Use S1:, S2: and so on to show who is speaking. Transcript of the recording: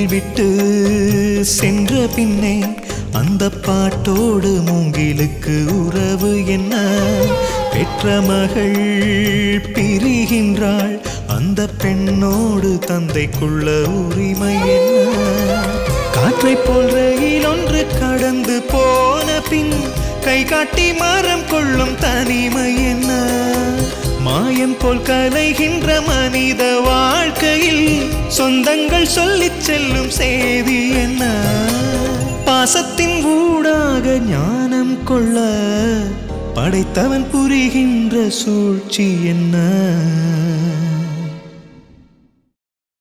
S1: விட்டு சென்ற பின்னே அந்த பாட்டோடு மூங்கிலுக்கு உறவு என்ன பெற்ற மகள் பிரிகின்றாள் அந்த பெண்ணோடு தந்தைக்குள்ள உரிமை என்ன காற்றை போல் ரயில் ஒன்று கடந்து போன பின் கை காட்டி மரம் கொள்ளும் தனிமை என்ன மாயம் போல் கலைகின்ற மனித வாழ்க்கையில் சொந்தங்கள் சொல்லிச் செல்லும் செய்தி என்ன பாசத்தின் ஊடாக ஞானம் கொள்ள படைத்தவன் புரிகின்ற சூழ்ச்சி என்ன